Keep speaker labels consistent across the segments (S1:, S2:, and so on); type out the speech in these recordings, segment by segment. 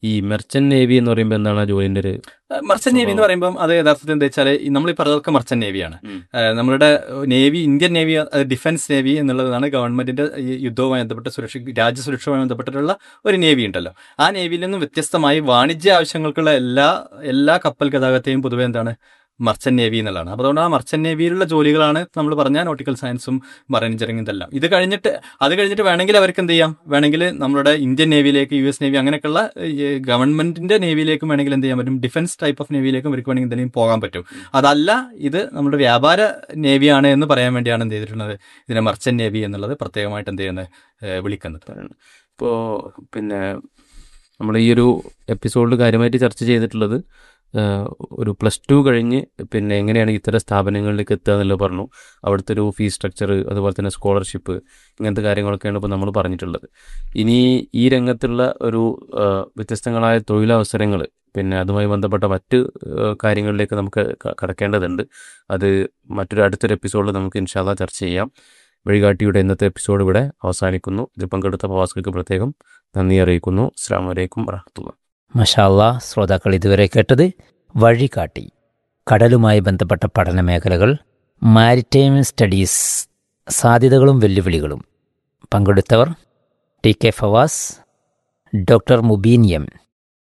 S1: ഈ merchant navy എന്ന് പറയുമ്പോൾ എന്താണ് ആ ജോലിന്റെ ഒരു
S2: മർച്ചന്റ് നേവി എന്ന് പറയുമ്പോൾ അത് യഥാർത്ഥത്തിൽ എന്താ വെച്ചാൽ നമ്മൾ ഈ പറഞ്ഞതൊക്കെ മർച്ചന്റ് നേവിയാണ്
S1: ഉം.
S2: ഏഹ് നമ്മളുടെ നേവി ഇന്ത്യൻ നേവി അത് ഡിഫൻസ് നേവി എന്നുള്ളതാണ് ഗവൺമെന്റിന്റെ ഈ യുദ്ധവുമായി ബന്ധപ്പെട്ട സുരക്ഷ രാജ്യസുരക്ഷയുമായി ബന്ധപ്പെട്ടിട്ടുള്ള ഒരു നേവി ഉണ്ടല്ലോ ആ നേവിയിൽ നിന്നും വ്യത്യസ്തമായി വാണിജ്യ ആവശ്യങ്ങൾക്കുള്ള എല്ലാ എല്ലാ കപ്പൽ ഗതാഗതത്തെയും പൊതുവെ എന്താണ് മർച്ചന്റ് നേവി എന്നുള്ളതാണ് അപ്പോൾ അതുകൊണ്ട് ആ മർച്ചന്റ് നേവിയിലുള്ള ജോലികളാണ് നമ്മൾ പറഞ്ഞ നോട്ടിക്കൽ സയൻസും മറൈൻ എഞ്ചിനീയറിംഗ് ഇതെല്ലാം ഇത് കഴിഞ്ഞിട്ട് അത് കഴിഞ്ഞിട്ട് വേണമെങ്കിൽ അവർക്ക് എന്ത് ചെയ്യാം വേണമെങ്കിൽ നമ്മുടെ ഇന്ത്യൻ നേവിയിലേക്ക് യു എസ് നേവി അങ്ങനെയൊക്കെയുള്ള ഈ ഗവൺമെന്റിന്റെ നേവിയിലേക്കും വേണമെങ്കിൽ എന്ത് ചെയ്യാൻ പറ്റും ഡിഫൻസ് ടൈപ്പ് ഓഫ് നേവിയിലേക്കും ഇവർക്ക് വേണമെങ്കിൽ എന്തെങ്കിലും പോകാൻ പറ്റും അതല്ല ഇത് നമ്മുടെ വ്യാപാര നേവിയാണ് എന്ന് പറയാൻ വേണ്ടിയാണ് എന്ത് ചെയ്തിട്ടുള്ളത് ഇതിനെ മർച്ചന്റ് നേവി എന്നുള്ളത് പ്രത്യേകമായിട്ട് എന്ത് ചെയ്യുന്നത് ഏഹ് വിളിക്കുന്നത്
S1: ഇപ്പോൾ പിന്നെ നമ്മൾ ഈ ഒരു എപ്പിസോഡിൽ കാര്യമായിട്ട് ചർച്ച ചെയ്തിട്ടുള്ളത് ആ, ഒരു പ്ലസ് ടു കഴിഞ്ഞ് പിന്നെ എങ്ങനെയാണ് ഇത്തരം സ്ഥാപനങ്ങളിലേക്ക് എത്തുക എന്നുള്ളത് പറഞ്ഞു അവിടുത്തെ ഒരു ഫീസ് സ്ട്രക്ചർ അതുപോലെ തന്നെ സ്കോളർഷിപ്പ് ഇങ്ങനത്തെ കാര്യങ്ങളൊക്കെയാണ് ഇപ്പോൾ നമ്മൾ പറഞ്ഞിട്ടുള്ളത് ഇനി ഈ രംഗത്തുള്ള ഒരു ആ, വ്യത്യസ്തങ്ങളായ തൊഴിലവസരങ്ങൾ പിന്നെ അതുമായി ബന്ധപ്പെട്ട മറ്റ് ആ, കാര്യങ്ങളിലേക്ക് നമുക്ക് ക- കടക്കേണ്ടതുണ്ട് അത് മറ്റൊരു അടുത്തൊരു എപ്പിസോഡിൽ നമുക്ക് ഇൻഷാല്ല ചർച്ച ചെയ്യാം വഴികാട്ടിയുടെ ഇന്നത്തെ എപ്പിസോഡ് ഇവിടെ അവസാനിക്കുന്നു ഇത് പങ്കെടുത്ത പ്രവാസികൾക്ക് പ്രത്യേകം നന്ദി അറിയിക്കുന്നു അസ്സാം വലൈക്കും വറഹത്തുള്ള
S3: മഷാല്ല ശ്രോതാക്കൾ ഇതുവരെ കേട്ടത് വഴികാട്ടി കടലുമായി ബന്ധപ്പെട്ട പഠന മേഖലകൾ മാരിടൈം സ്റ്റഡീസ് സാധ്യതകളും വെല്ലുവിളികളും പങ്കെടുത്തവർ T K Fawaz doctor Mubeen M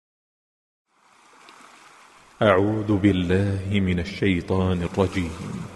S4: أعوذ بالله من الشيطان الرجيم